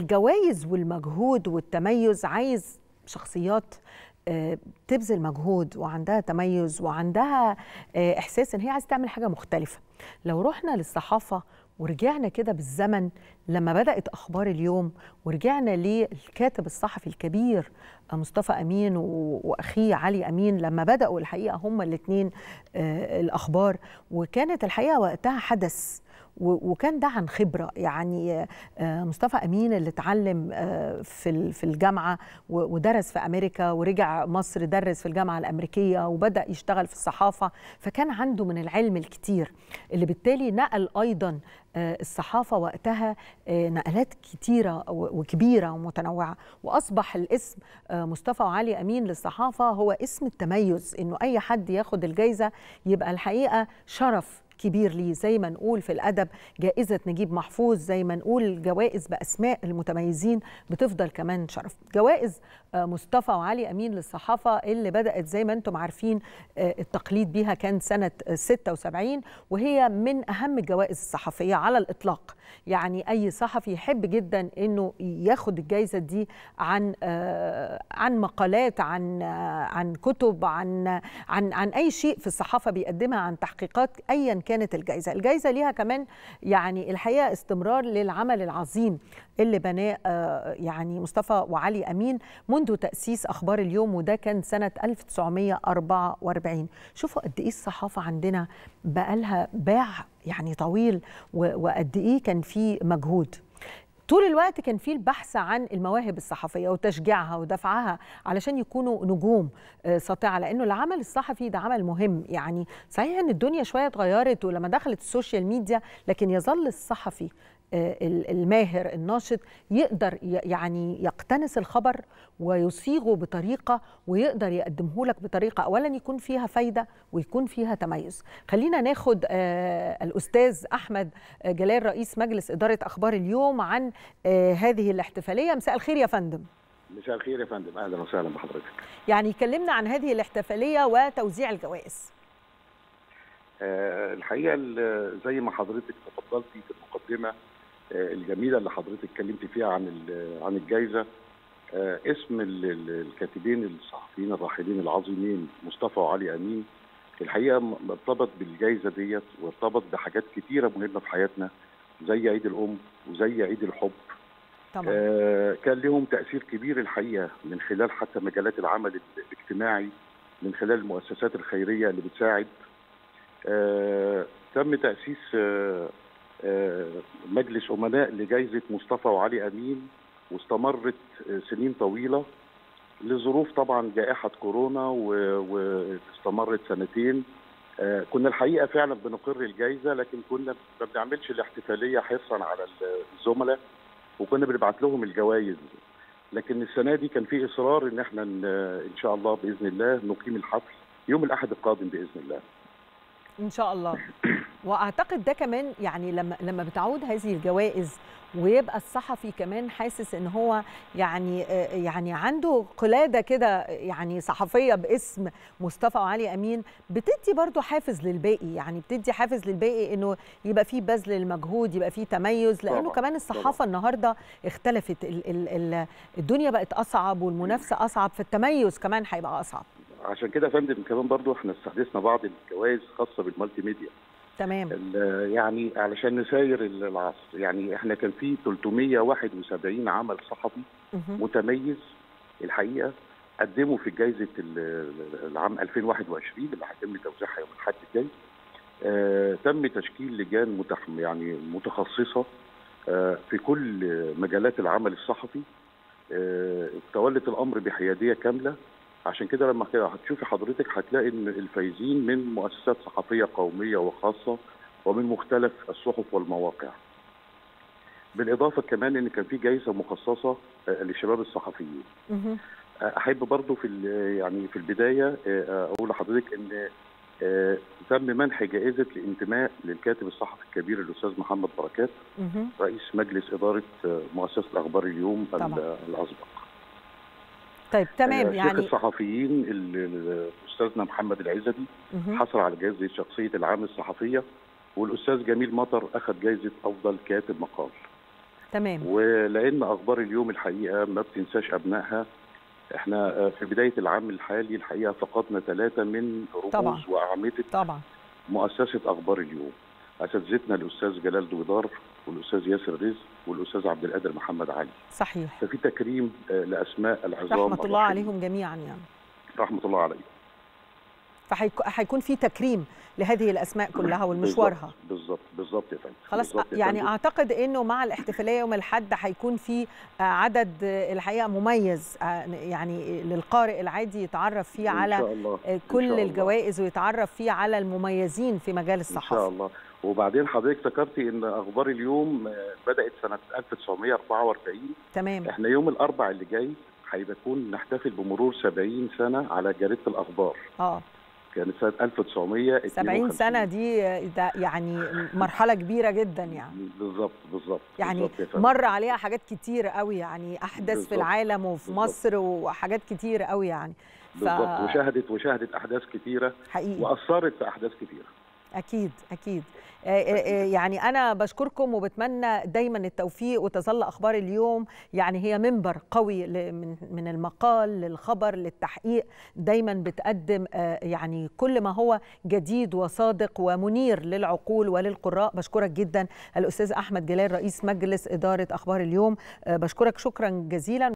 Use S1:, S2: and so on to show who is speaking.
S1: الجوائز والمجهود والتميز عايز شخصيات آه، تبذل مجهود وعندها تميز وعندها آه، احساس ان هي عايزه تعمل حاجه مختلفه لو رحنا للصحافه ورجعنا كده بالزمن لما بدات اخبار اليوم ورجعنا للكاتب الصحفي الكبير آه، مصطفى امين و- واخيه علي امين لما بداوا الحقيقه هما الاثنين الاخبار وكانت الحقيقه وقتها حدث و- وكان ده عن خبره يعني آه، مصطفى امين اللي اتعلم آه، في ال- في الجامعه و- ودرس في امريكا ورجع مصر درس في الجامعه الامريكيه وبدا يشتغل في الصحافه فكان عنده من العلم الكتير اللي بالتالي نقل ايضا آه، الصحافه وقتها آه، نقلات كتيره و- وكبيره ومتنوعه واصبح الاسم آه، مصطفى وعلي امين للصحافه هو اسم التميز انه اي حد ياخد الجائزه يبقى الحقيقه شرف كبير ليه زي ما نقول في الادب جائزه نجيب محفوظ زي ما نقول جوائز باسماء المتميزين بتفضل كمان شرف جوائز آه، مصطفى وعلي امين للصحافه اللي بدات زي ما انتم عارفين آه، التقليد بيها كان سنه آه، 76 وهي من اهم الجوائز الصحفيه على الاطلاق يعني اي صحفي يحب جدا انه ياخد الجائزه دي عن آه، عن مقالات عن آه، عن كتب عن عن عن اي شيء في الصحافه بيقدمها عن تحقيقات ايا كانت الجائزه الجائزه ليها كمان يعني الحقيقه استمرار للعمل العظيم اللي بناه آه، يعني مصطفى وعلي امين منذ تاسيس اخبار اليوم وده كان سنه 1944 شوفوا قد ايه الصحافه عندنا بقالها باع يعني طويل و- وقد ايه كان في مجهود طول الوقت كان في البحث عن المواهب الصحفيه وتشجيعها ودفعها علشان يكونوا نجوم آه، ساطعه لانه العمل الصحفي ده عمل مهم يعني صحيح ان الدنيا شويه اتغيرت ولما دخلت السوشيال ميديا لكن يظل الصحفي آه، ال- الماهر الناشط يقدر ي- يعني يقتنص الخبر ويصيغه بطريقه ويقدر يقدمه لك بطريقه اولا يكون فيها فايده ويكون فيها تميز خلينا ناخد آه، الاستاذ احمد آه، جلال رئيس مجلس اداره اخبار اليوم عن آه، هذه الاحتفاليه مساء الخير يا فندم
S2: مساء الخير يا فندم اهلا وسهلا بحضرتك
S1: يعني كلمنا عن هذه الاحتفاليه وتوزيع الجوائز
S2: آه الحقيقه ال- زي ما حضرتك تفضلتي في المقدمه آه الجميله اللي حضرتك اتكلمتي فيها عن ال- عن الجائزه آه اسم ال- ال- الكاتبين الصحفيين الراحلين العظيمين مصطفى وعلي امين الحقيقه م- مرتبط بالجائزه ديت وارتبط بحاجات كتيره مهمه في حياتنا زي عيد الام وزي عيد الحب
S1: طبعا
S2: آه، كان لهم تأثير كبير الحقيقة من خلال حتى مجالات العمل الاجتماعي من خلال المؤسسات الخيرية اللي بتساعد آه، تم تأسيس آه، آه، مجلس أمناء لجائزة مصطفى وعلي أمين واستمرت آه، سنين طويلة لظروف طبعا جائحة كورونا و- واستمرت سنتين آه، كنا الحقيقة فعلا بنقر الجائزة لكن كنا ما بنعملش الاحتفالية حرصا على الزملاء وكنا بنبعت لهم الجوائز لكن السنه دي كان في اصرار ان احنا ن- ان شاء الله باذن الله نقيم الحفل يوم الاحد القادم باذن الله
S1: ان شاء الله واعتقد ده كمان يعني لما لما بتعود هذه الجوائز ويبقى الصحفي كمان حاسس ان هو يعني آه، يعني عنده قلاده كده يعني صحفيه باسم مصطفى وعلي امين بتدي برضو حافز للباقي يعني بتدي حافز للباقي انه يبقى فيه بذل المجهود يبقى فيه تميز لانه
S2: طبعاً،
S1: كمان الصحافه النهارده اختلفت ال ال ال الدنيا بقت اصعب والمنافسه اصعب فالتميز كمان هيبقى اصعب
S2: عشان كده يا فندم كمان برضو احنا استحدثنا بعض الجوائز خاصه بالمالتي ميديا
S1: تمام
S2: ال- يعني علشان نساير ال- العصر يعني احنا كان في 371 عمل صحفي
S1: مهم.
S2: متميز الحقيقه قدموا في جائزه ال- العام 2021 اللي هيتم توزيعها يوم الاحد الجاي آه تم تشكيل لجان متح يعني متخصصه آه في كل مجالات العمل الصحفي آه تولت الامر بحياديه كامله عشان كده لما كده هتشوفي حضرتك هتلاقي ان الفايزين من مؤسسات صحفيه قوميه وخاصه ومن مختلف الصحف والمواقع. بالاضافه كمان ان كان في جائزه مخصصه آه، للشباب الصحفيين.
S1: مهم.
S2: آه، احب برضو في ال- يعني في البدايه آه، اقول لحضرتك ان آه، تم منح جائزه الانتماء للكاتب الصحفي الكبير الاستاذ محمد بركات
S1: مهم.
S2: رئيس مجلس اداره آه، مؤسسه اخبار اليوم ال-
S1: طبعا.
S2: الاسبق.
S1: طيب تمام
S2: آه، شيخ
S1: يعني
S2: الصحفيين ال- ال- استاذنا محمد العزبي
S1: مهم.
S2: حصل على جائزه شخصيه العام الصحفيه والاستاذ جميل مطر اخذ جائزه افضل كاتب مقال.
S1: تمام
S2: ولان اخبار اليوم الحقيقه ما بتنساش ابنائها احنا في بدايه العام الحالي الحقيقه فقدنا ثلاثه من
S1: طبعاً.
S2: رموز واعمده
S1: طبعا
S2: مؤسسه اخبار اليوم اساتذتنا الاستاذ جلال دويدار والاستاذ ياسر رزق والاستاذ عبد القادر محمد علي
S1: صحيح
S2: ففي تكريم آه، لاسماء العظام
S1: رحمه الله
S2: الراحلين.
S1: عليهم جميعا يعني
S2: رحمه الله عليهم
S1: فهيكون في تكريم لهذه الاسماء كلها والمشوارها
S2: بالظبط بالظبط يا فندم
S1: خلاص
S2: بالظبط يا
S1: يعني
S2: فندم.
S1: اعتقد انه مع الاحتفاليه يوم الاحد هيكون في آه، عدد آه، الحقيقه مميز آه، يعني للقارئ العادي يتعرف فيه
S2: إن
S1: على
S2: شاء الله.
S1: آه،
S2: إن
S1: كل
S2: شاء الله.
S1: الجوائز ويتعرف فيه على المميزين في مجال
S2: ان شاء
S1: الصحافه
S2: الله وبعدين حضرتك ذكرتي ان اخبار اليوم آه، بدات سنه 1944
S1: تمام
S2: احنا يوم الاربع اللي جاي هيبقى يكون نحتفل بمرور 70 سنه على جريده الاخبار
S1: اه
S2: كانت سنه 1952
S1: 70 سنه دي آه، ده يعني مرحله كبيره جدا يعني
S2: بالظبط بالظبط
S1: يعني
S2: بالظبط يا فندم.
S1: مر عليها حاجات كتير قوي يعني احداث في
S2: بالظبط.
S1: العالم وفي
S2: بالظبط.
S1: مصر وحاجات كتير قوي يعني
S2: بالظبط وشهدت وشهدت احداث كتيره
S1: حقيقي
S2: واثرت في احداث كتيره
S1: اكيد اكيد آه، آه، آه، يعني انا بشكركم وبتمنى دايما التوفيق وتظل اخبار اليوم يعني هي منبر قوي ل- من من المقال للخبر للتحقيق دايما بتقدم آه، يعني كل ما هو جديد وصادق ومنير للعقول وللقراء بشكرك جدا الاستاذ احمد جلال رئيس مجلس اداره اخبار اليوم آه، بشكرك شكرا جزيلا